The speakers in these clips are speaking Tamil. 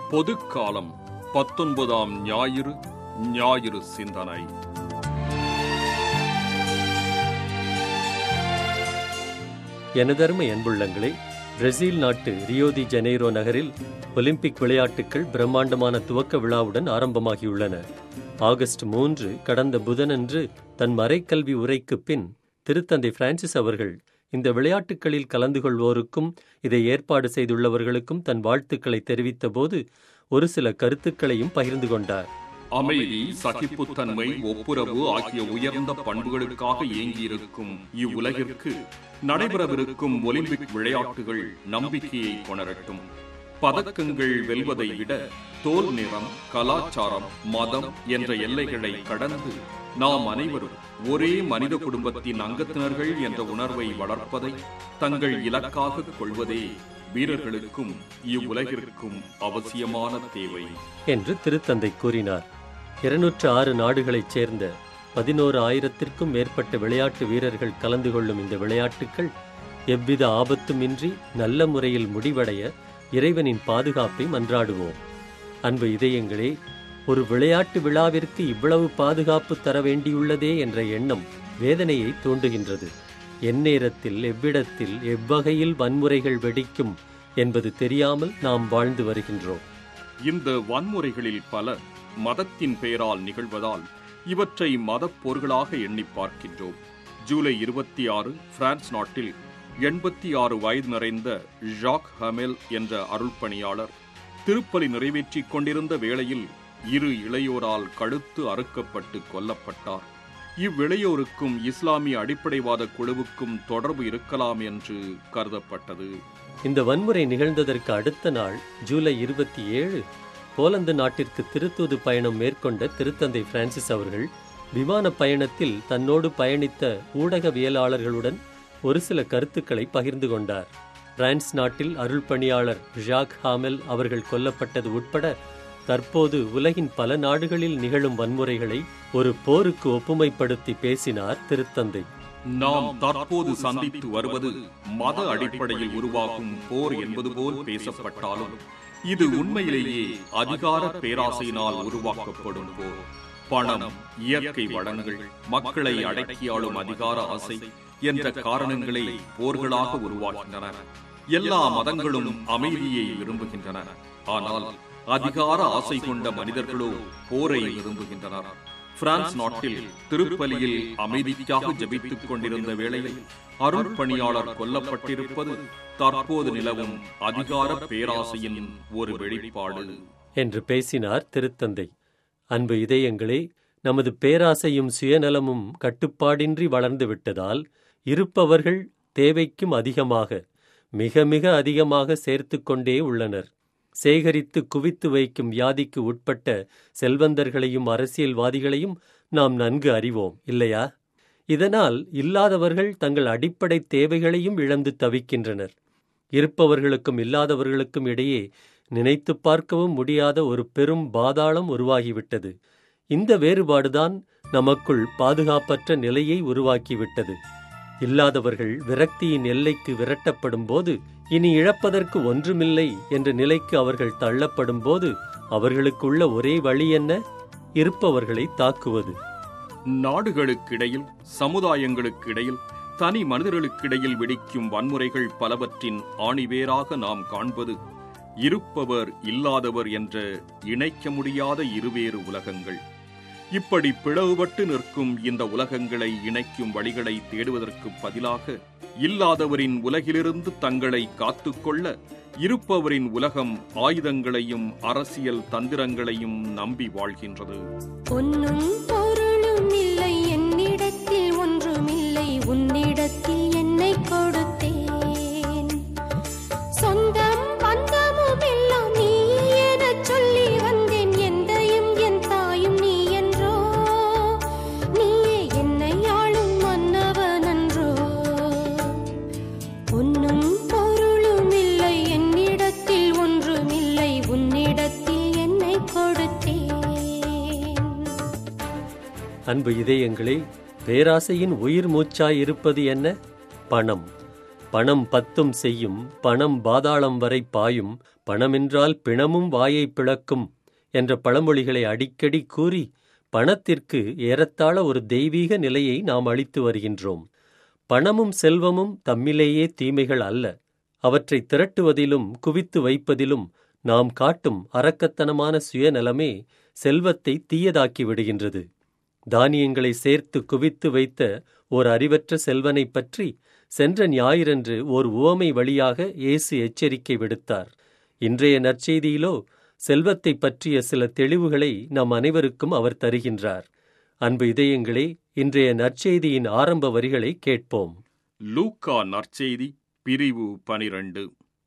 பொதுக்காலம் பத்தொன்பதாம் ஞாயிறு ஞாயிறு சிந்தனை எனதருமை அன்புள்ளங்களே பிரேசில் நாட்டு ரியோ தி ஜெனீரோ நகரில் ஒலிம்பிக் விளையாட்டுகள் பிரம்மாண்டமான துவக்க விழாவுடன் ஆரம்பமாகியுள்ளன ஆகஸ்ட் மூன்று கடந்த புதனன்று தன் மறைக்கல்வி உரைக்குப் பின் திருத்தந்தை பிரான்சிஸ் அவர்கள் இந்த விளையாட்டுகளில் கலந்து கொள்வோருக்கும் இதை ஏற்பாடு செய்துள்ளவர்களுக்கும் தன் வாழ்த்துக்களை தெரிவித்தபோது ஒரு சில கருத்துக்களையும் பகிர்ந்து கொண்டார் அமைதி சகிப்புத்தன்மை ஒப்புரவு ஆகிய உயர்ந்த பண்புகளுக்காக ஏங்கியிருக்கும் இவ்வுலகிற்கு நடைபெறவிருக்கும் ஒலிம்பிக் விளையாட்டுகள் நம்பிக்கையை கொணரட்டும் பதக்கங்கள் வெல்வதை விட தோல் நிறம் கலாச்சாரம் மதம் என்ற எல்லைகளை கடந்து நாம் அனைவரும் ஒரே மனித குடும்பத்தின் அங்கத்தினர்கள் என்ற உணர்வை வளர்ப்பதை தங்கள் இலக்காக கொள்வதே வீரர்களுக்கும் இவ்வுலகிற்கும் அவசியமான தேவை என்று திருத்தந்தை கூறினார் இருநூற்று ஆறு நாடுகளைச் சேர்ந்த பதினோரு ஆயிரத்திற்கும் மேற்பட்ட விளையாட்டு வீரர்கள் கலந்து கொள்ளும் இந்த விளையாட்டுக்கள் எவ்வித ஆபத்துமின்றி நல்ல முறையில் முடிவடைய இறைவனின் பாதுகாப்பை மன்றாடுவோம் அன்பு இதயங்களே ஒரு விளையாட்டு விழாவிற்கு இவ்வளவு பாதுகாப்பு தர வேண்டியுள்ளதே என்ற எண்ணம் வேதனையை தூண்டுகின்றது எந்நேரத்தில் எவ்விடத்தில் எவ்வகையில் வன்முறைகள் வெடிக்கும் என்பது தெரியாமல் நாம் வாழ்ந்து வருகின்றோம் இந்த வன்முறைகளில் பல மதத்தின் பெயரால் நிகழ்வதால் இவற்றை மதப் போர்களாக எண்ணி பார்க்கின்றோம் ஜூலை இருபத்தி ஆறு பிரான்ஸ் நாட்டில் எண்பத்தி ஆறு வயது நிறைந்த ஜாக் ஹமெல் என்ற அருள்பணியாளர் திருப்பலி நிறைவேற்றிக் கொண்டிருந்த வேளையில் இரு இளையோரால் கழுத்து அறுக்கப்பட்டு கொல்லப்பட்டார் இவ்விளையோருக்கும் இஸ்லாமிய அடிப்படைவாத குழுவுக்கும் தொடர்பு இருக்கலாம் என்று கருதப்பட்டது இந்த வன்முறை நிகழ்ந்ததற்கு அடுத்த நாள் ஜூலை இருபத்தி ஏழு போலந்து நாட்டிற்கு திருத்தூது பயணம் மேற்கொண்ட திருத்தந்தை பிரான்சிஸ் அவர்கள் விமான பயணத்தில் தன்னோடு பயணித்த ஊடகவியலாளர்களுடன் ஒரு சில கருத்துக்களை பகிர்ந்து கொண்டார் பிரான்ஸ் நாட்டில் அருள் பணியாளர் ஜாக் ஹாமெல் அவர்கள் கொல்லப்பட்டது உட்பட தற்போது உலகின் பல நாடுகளில் நிகழும் வன்முறைகளை ஒரு போருக்கு ஒப்புமைப்படுத்தி பேசினார் திருத்தந்தை நாம் தற்போது சந்தித்து வருவது மத அடிப்படையில் உருவாகும் போர் என்பது போல் பேசப்பட்டாலும் இது உண்மையிலேயே அதிகார பேராசையினால் உருவாக்கப்படும் போர் பணம் இயற்கை வளங்கள் மக்களை அடக்கியாளும் அதிகார ஆசை என்ற காரணங்களே போர்களாக உருவாகின்றன எல்லா மதங்களும் அமைதியை விரும்புகின்றன ஆனால் அதிகார ஆசை கொண்ட மனிதர்களோ போரை விரும்புகின்றனர் பிரான்ஸ் நாட்டில் திருப்பலியில் அமைதிக்காக ஜபித்துக் கொண்டிருந்த வேளையில் அருள் பணியாளர் கொல்லப்பட்டிருப்பது தற்போது நிலவும் அதிகார பேராசையின் ஒரு வெளிப்பாடு என்று பேசினார் திருத்தந்தை அன்பு இதயங்களே நமது பேராசையும் சுயநலமும் கட்டுப்பாடின்றி வளர்ந்து விட்டதால் இருப்பவர்கள் தேவைக்கும் அதிகமாக மிக மிக அதிகமாக சேர்த்து கொண்டே உள்ளனர் சேகரித்து குவித்து வைக்கும் வியாதிக்கு உட்பட்ட செல்வந்தர்களையும் அரசியல்வாதிகளையும் நாம் நன்கு அறிவோம் இல்லையா இதனால் இல்லாதவர்கள் தங்கள் அடிப்படை தேவைகளையும் இழந்து தவிக்கின்றனர் இருப்பவர்களுக்கும் இல்லாதவர்களுக்கும் இடையே நினைத்து பார்க்கவும் முடியாத ஒரு பெரும் பாதாளம் உருவாகிவிட்டது இந்த வேறுபாடுதான் நமக்குள் பாதுகாப்பற்ற நிலையை உருவாக்கிவிட்டது இல்லாதவர்கள் விரக்தியின் எல்லைக்கு விரட்டப்படும் போது இனி இழப்பதற்கு ஒன்றுமில்லை என்ற நிலைக்கு அவர்கள் தள்ளப்படும் போது அவர்களுக்குள்ள ஒரே வழி என்ன இருப்பவர்களை தாக்குவது நாடுகளுக்கிடையில் சமுதாயங்களுக்கிடையில் தனி மனிதர்களுக்கிடையில் வெடிக்கும் வன்முறைகள் பலவற்றின் ஆணிவேராக நாம் காண்பது இருப்பவர் இல்லாதவர் என்ற இணைக்க முடியாத இருவேறு உலகங்கள் இப்படி பிளவுபட்டு நிற்கும் இந்த உலகங்களை இணைக்கும் வழிகளை தேடுவதற்கு பதிலாக இல்லாதவரின் உலகிலிருந்து தங்களை காத்துக்கொள்ள இருப்பவரின் உலகம் ஆயுதங்களையும் அரசியல் தந்திரங்களையும் நம்பி வாழ்கின்றது பொன்னும் பொருளும் இல்லை என்னிடத்தில் ஒன்றுமில்லை உன்னிடத்தில் என்னை கொடுத்தேன் சொந்தம் பந்தமும் எல்லாம் நீ எனச் சொல்லி வந்தேன் எந்தையும் என் தாயும் நீ என்றோ நீயே என்னை ஆளும் மன்னவன் அன்றோ பொன்னும் பொருளும் இல்லை என்னிடத்தில் ஒன்றுமில்லை உன்னிடத்தில் என்னை கொடுத்தேன் அன்பு இதயங்களே பேராசையின் உயிர் மூச்சாய் இருப்பது என்ன பணம் பணம் பத்தும் செய்யும் பணம் பாதாளம் வரை பாயும் பணமென்றால் பிணமும் வாயை பிளக்கும் என்ற பழமொழிகளை அடிக்கடி கூறி பணத்திற்கு ஏறத்தாழ ஒரு தெய்வீக நிலையை நாம் அளித்து வருகின்றோம் பணமும் செல்வமும் தம்மிலேயே தீமைகள் அல்ல அவற்றை திரட்டுவதிலும் குவித்து வைப்பதிலும் நாம் காட்டும் அரக்கத்தனமான சுயநலமே செல்வத்தை தீயதாக்கி விடுகின்றது தானியங்களை சேர்த்து குவித்து வைத்த ஓர் அறிவற்ற செல்வனைப் பற்றி சென்ற ஞாயிறன்று ஓர் உவமை வழியாக இயேசு எச்சரிக்கை விடுத்தார் இன்றைய நற்செய்தியிலோ செல்வத்தை பற்றிய சில தெளிவுகளை நம் அனைவருக்கும் அவர் தருகின்றார் அன்பு இதயங்களே இன்றைய நற்செய்தியின் ஆரம்ப வரிகளை கேட்போம் லூக்கா நற்செய்தி பிரிவு பனிரண்டு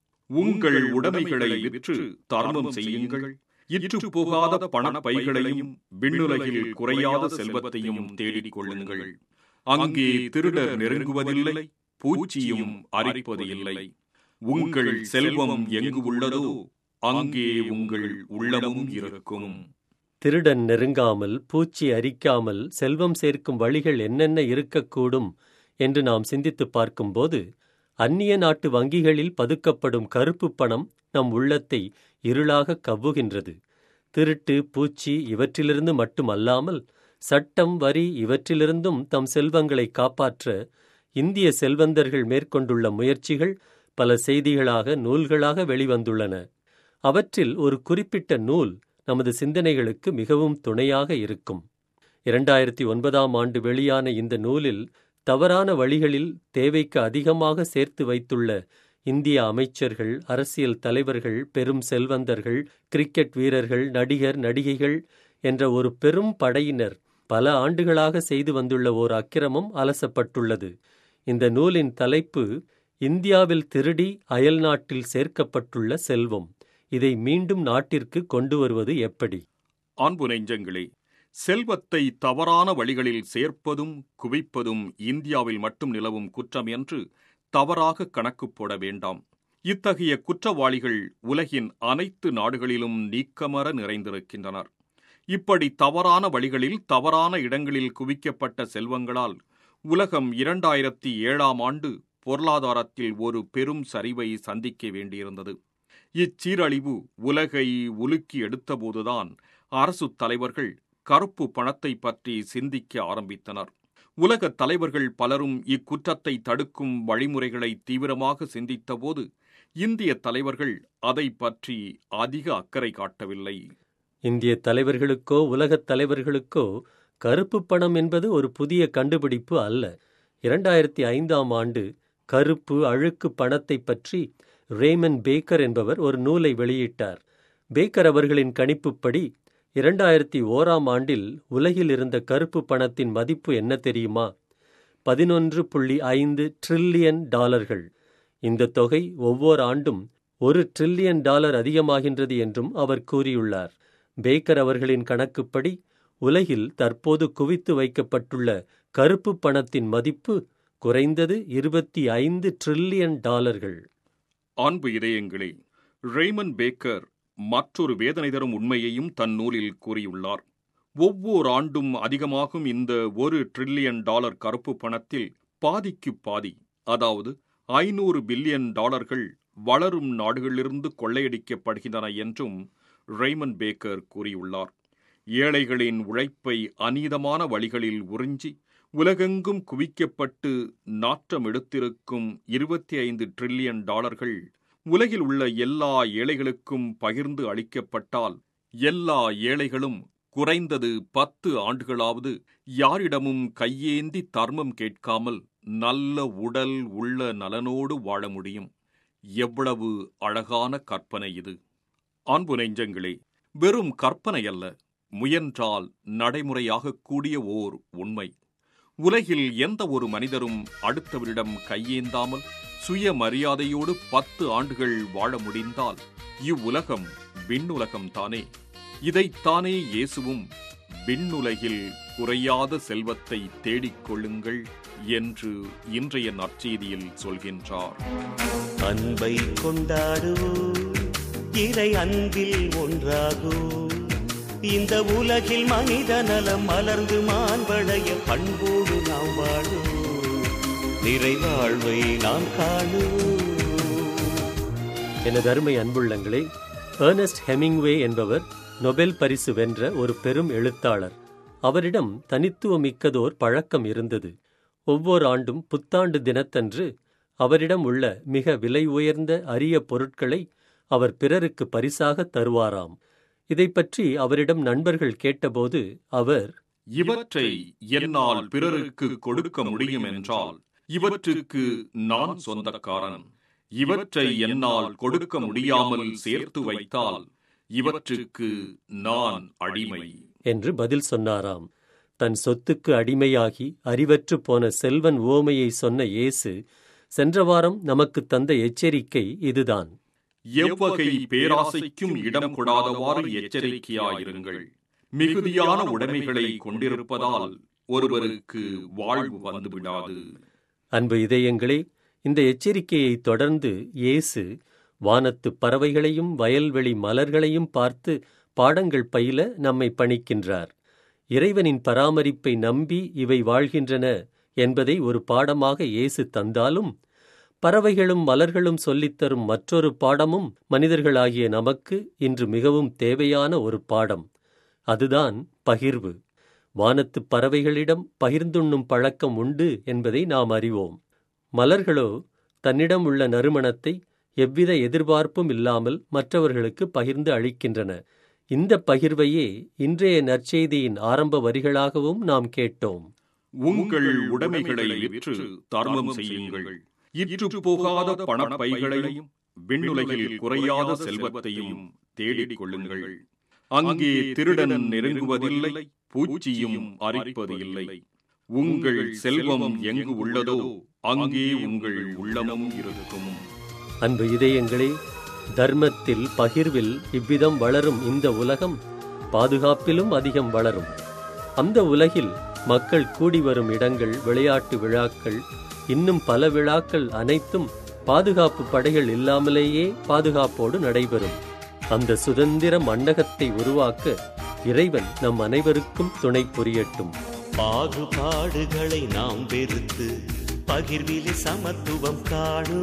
உங்கள் உடைமைகளை விற்று தர்மம் செய்யுங்கள் இற்று போகாத பணப்பைகளையும் விண்ணுலகில் குறையாத செல்வத்தையும் தேடிக் கொள்ளுங்கள் அங்கே திருடர் நெருங்குவதில்லை பூச்சியும் அரிப்பது இல்லை உங்கள் செல்வம் எங்கு உள்ளதோ அங்கே உங்கள் உள்ளமும் இருக்கும் திருடன் நெருங்காமல் பூச்சி அரிக்காமல் செல்வம் சேர்க்கும் வழிகள் என்னென்ன இருக்கக்கூடும் என்று நாம் சிந்தித்துப் பார்க்கும்போது அந்நிய நாட்டு வங்கிகளில் பதுக்கப்படும் கருப்பு பணம் நம் உள்ளத்தை இருளாக கவ்வுகின்றது திருட்டு பூச்சி இவற்றிலிருந்து மட்டுமல்லாமல் சட்டம் வரி இவற்றிலிருந்தும் தம் செல்வங்களை காப்பாற்ற இந்திய செல்வந்தர்கள் மேற்கொண்டுள்ள முயற்சிகள் பல செய்திகளாக நூல்களாக வெளிவந்துள்ளன அவற்றில் ஒரு குறிப்பிட்ட நூல் நமது சிந்தனைகளுக்கு மிகவும் துணையாக இருக்கும் இரண்டாயிரத்தி ஒன்பதாம் ஆண்டு வெளியான இந்த நூலில் தவறான வழிகளில் தேவைக்கு அதிகமாக சேர்த்து வைத்துள்ள இந்திய அமைச்சர்கள் அரசியல் தலைவர்கள் பெரும் செல்வந்தர்கள் கிரிக்கெட் வீரர்கள் நடிகர் நடிகைகள் என்ற ஒரு பெரும் படையினர் பல ஆண்டுகளாக செய்து வந்துள்ள ஓர் அக்கிரமம் அலசப்பட்டுள்ளது இந்த நூலின் தலைப்பு இந்தியாவில் திருடி அயல்நாட்டில் சேர்க்கப்பட்டுள்ள செல்வம் இதை மீண்டும் நாட்டிற்கு கொண்டு வருவது எப்படி அன்பு நெஞ்சங்களே செல்வத்தை தவறான வழிகளில் சேர்ப்பதும் குவிப்பதும் இந்தியாவில் மட்டும் நிலவும் குற்றம் என்று தவறாக கணக்கு போட வேண்டாம் இத்தகைய குற்றவாளிகள் உலகின் அனைத்து நாடுகளிலும் நீக்கமர நிறைந்திருக்கின்றனர் இப்படி தவறான வழிகளில் தவறான இடங்களில் குவிக்கப்பட்ட செல்வங்களால் உலகம் இரண்டாயிரத்தி ஏழாம் ஆண்டு பொருளாதாரத்தில் ஒரு பெரும் சரிவை சந்திக்க வேண்டியிருந்தது இச்சீரழிவு உலகை உலுக்கி எடுத்தபோதுதான் அரசு தலைவர்கள் கருப்பு பணத்தை பற்றி சிந்திக்க ஆரம்பித்தனர் உலக தலைவர்கள் பலரும் இக்குற்றத்தை தடுக்கும் வழிமுறைகளை தீவிரமாக சிந்தித்தபோது இந்திய தலைவர்கள் அதை பற்றி அதிக அக்கறை காட்டவில்லை இந்திய தலைவர்களுக்கோ உலகத் தலைவர்களுக்கோ கருப்பு பணம் என்பது ஒரு புதிய கண்டுபிடிப்பு அல்ல இரண்டாயிரத்தி ஐந்தாம் ஆண்டு கருப்பு அழுக்கு பணத்தை பற்றி ரேமன் பேக்கர் என்பவர் ஒரு நூலை வெளியிட்டார் பேக்கர் அவர்களின் கணிப்புப்படி இரண்டாயிரத்தி ஓராம் ஆண்டில் உலகில் இருந்த கருப்பு பணத்தின் மதிப்பு என்ன தெரியுமா பதினொன்று புள்ளி ஐந்து ட்ரில்லியன் டாலர்கள் இந்த தொகை ஒவ்வொரு ஆண்டும் ஒரு ட்ரில்லியன் டாலர் அதிகமாகின்றது என்றும் அவர் கூறியுள்ளார் பேக்கர் அவர்களின் கணக்குப்படி உலகில் தற்போது குவித்து வைக்கப்பட்டுள்ள கருப்பு பணத்தின் மதிப்பு குறைந்தது இருபத்தி ஐந்து ட்ரில்லியன் டாலர்கள் அன்பு இதயங்களே ரேமன் பேக்கர் மற்றொரு வேதனை தரும் உண்மையையும் தன் நூலில் கூறியுள்ளார் ஒவ்வொரு ஆண்டும் அதிகமாகும் இந்த ஒரு ட்ரில்லியன் டாலர் கருப்பு பணத்தில் பாதிக்கு பாதி அதாவது ஐநூறு பில்லியன் டாலர்கள் வளரும் நாடுகளிலிருந்து கொள்ளையடிக்கப்படுகின்றன என்றும் ரெய்மன் பேக்கர் கூறியுள்ளார் ஏழைகளின் உழைப்பை அநீதமான வழிகளில் உறிஞ்சி உலகெங்கும் குவிக்கப்பட்டு நாற்றம் எடுத்திருக்கும் இருபத்தி ஐந்து ட்ரில்லியன் டாலர்கள் உலகில் உள்ள எல்லா ஏழைகளுக்கும் பகிர்ந்து அளிக்கப்பட்டால் எல்லா ஏழைகளும் குறைந்தது பத்து ஆண்டுகளாவது யாரிடமும் கையேந்தி தர்மம் கேட்காமல் நல்ல உடல் உள்ள நலனோடு வாழ முடியும் எவ்வளவு அழகான கற்பனை இது அன்பு நெஞ்சங்களே வெறும் கற்பனை அல்ல முயன்றால் நடைமுறையாகக் கூடிய ஓர் உண்மை உலகில் எந்த ஒரு மனிதரும் அடுத்தவரிடம் கையேந்தாமல் சுயமரியாதையோடு பத்து ஆண்டுகள் வாழ முடிந்தால் இவ்வுலகம் விண்ணுலகம் தானே இதைத்தானே இயேசுவும் விண்ணுலகில் குறையாத செல்வத்தை தேடிக் கொள்ளுங்கள் என்று இன்றைய நற்செய்தியில் சொல்கின்றார் அன்பை கொண்டாடுவோம் இறை அன்பில் ஒன்றாகும் இந்த உலகில் மனித நலம் மலர்ந்து மாண்படைய பண்போடு நாம் வாழும் நிறைவாழ்வை நாம் காணுவோம் எனது அருமை அன்புள்ளங்களே ஏர்னஸ்ட் ஹெமிங்வே என்பவர் நொபெல் பரிசு வென்ற ஒரு பெரும் எழுத்தாளர் அவரிடம் தனித்துவமிக்கதோர் பழக்கம் இருந்தது ஒவ்வொரு ஆண்டும் புத்தாண்டு தினத்தன்று அவரிடம் உள்ள மிக விலை உயர்ந்த அரிய பொருட்களை அவர் பிறருக்கு பரிசாக தருவாராம் இதைப் பற்றி அவரிடம் நண்பர்கள் கேட்டபோது அவர் இவற்றை என்னால் பிறருக்கு கொடுக்க முடியும் என்றால் இவற்றுக்கு நான் சொந்தக்காரன் இவற்றை என்னால் கொடுக்க முடியாமல் சேர்த்து வைத்தால் இவற்றுக்கு நான் அடிமை என்று பதில் சொன்னாராம் தன் சொத்துக்கு அடிமையாகி அறிவற்று போன செல்வன் ஓமையை சொன்ன இயேசு சென்ற வாரம் நமக்கு தந்த எச்சரிக்கை இதுதான் எவ்வகை பேராசைக்கும் இடம் கொடாதவாறு எச்சரிக்கையாயிருங்கள் மிகுதியான உடைமைகளை கொண்டிருப்பதால் ஒருவருக்கு வாழ்வு வந்துவிடாது அன்பு இதயங்களே இந்த எச்சரிக்கையை தொடர்ந்து இயேசு வானத்து பறவைகளையும் வயல்வெளி மலர்களையும் பார்த்து பாடங்கள் பயில நம்மை பணிக்கின்றார் இறைவனின் பராமரிப்பை நம்பி இவை வாழ்கின்றன என்பதை ஒரு பாடமாக இயேசு தந்தாலும் பறவைகளும் மலர்களும் சொல்லித்தரும் மற்றொரு பாடமும் மனிதர்களாகிய நமக்கு இன்று மிகவும் தேவையான ஒரு பாடம் அதுதான் பகிர்வு வானத்து பறவைகளிடம் பகிர்ந்துண்ணும் பழக்கம் உண்டு என்பதை நாம் அறிவோம் மலர்களோ தன்னிடம் உள்ள நறுமணத்தை எவ்வித எதிர்பார்ப்பும் இல்லாமல் மற்றவர்களுக்கு பகிர்ந்து அளிக்கின்றன இந்த பகிர்வையே இன்றைய நற்செய்தியின் ஆரம்ப வரிகளாகவும் நாம் கேட்டோம் உங்கள் உடைமைகளை விற்று தர்மம் செய்யுங்கள் இற்று போகாத பணப்பைகளையும் விண்ணுலகில் குறையாத செல்வத்தையும் தேடிக் கொள்ளுங்கள் அங்கே திருடன் நெருங்குவதில்லை பூச்சியும் அரிப்பது இல்லை உங்கள் செல்வம் எங்கு உள்ளதோ அங்கே உங்கள் உள்ளமும் இருக்கும் அன்பு இதயங்களே தர்மத்தில் பகிர்வில் இவ்விதம் வளரும் இந்த உலகம் பாதுகாப்பிலும் அதிகம் வளரும் அந்த உலகில் மக்கள் கூடி வரும் இடங்கள் விளையாட்டு விழாக்கள் இன்னும் பல விழாக்கள் அனைத்தும் பாதுகாப்பு படைகள் இல்லாமலேயே பாதுகாப்போடு நடைபெறும் அந்த சுதந்திர மண்டகத்தை உருவாக்க இறைவன் நம் அனைவருக்கும் துணை புரியட்டும் பாகுபாடுகளை நாம் வெறுத்து பகிர்விலே சமத்துவம் காணு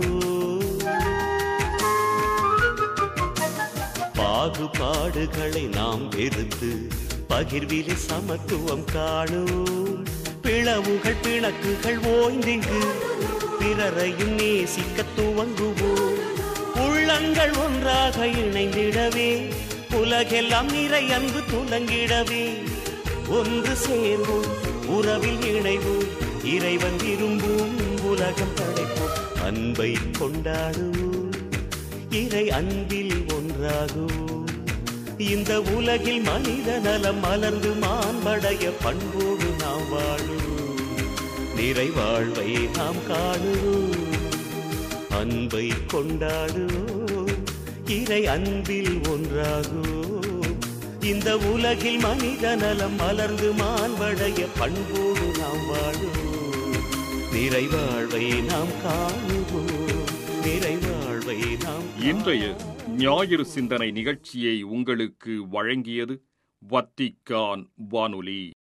பாகுபாடுகளை நாம் வெறுத்து பகிர்விலே சமத்துவம் காணு பிளவுகள் பிணக்குகள் ஓய்ந்திங்கு பிறரையும் நேசிக்க துவங்குவோம் உள்ளங்கள் ஒன்றாக இணைந்திடவே உலகெல்லாம் நிறை அன்பு துலங்கிடவே ஒன்று சேர்வோம் உறவில் இணைவோம் இறைவன் விரும்பும் உலகம் படைப்போம் அன்பை கொண்டாடுவோம் இறை அன்பில் ஒன்றாகுவோம் இந்த உலகில் மனித நலம் மலர்ந்து மாண்படைய பண்போடு நாம் வாழுவோம் நிறைவாழ்வை நாம் காணுவோம் அன்பை கொண்டாடுவோம் இறை அன்பில் ஒன்றாகுவோம் இந்த உலகில் மனித நலம் மலர்ந்து மாண்படைய பண்போடு நாம் வாழுவோம் நிறைவாழ்வை நாம் காணுவோம் நிறைவாழ்வை நாம் இன்றைய ஞாயிறு சிந்தனை நிகழ்ச்சியை உங்களுக்கு வழங்கியது வத்திக்கான் வானொலி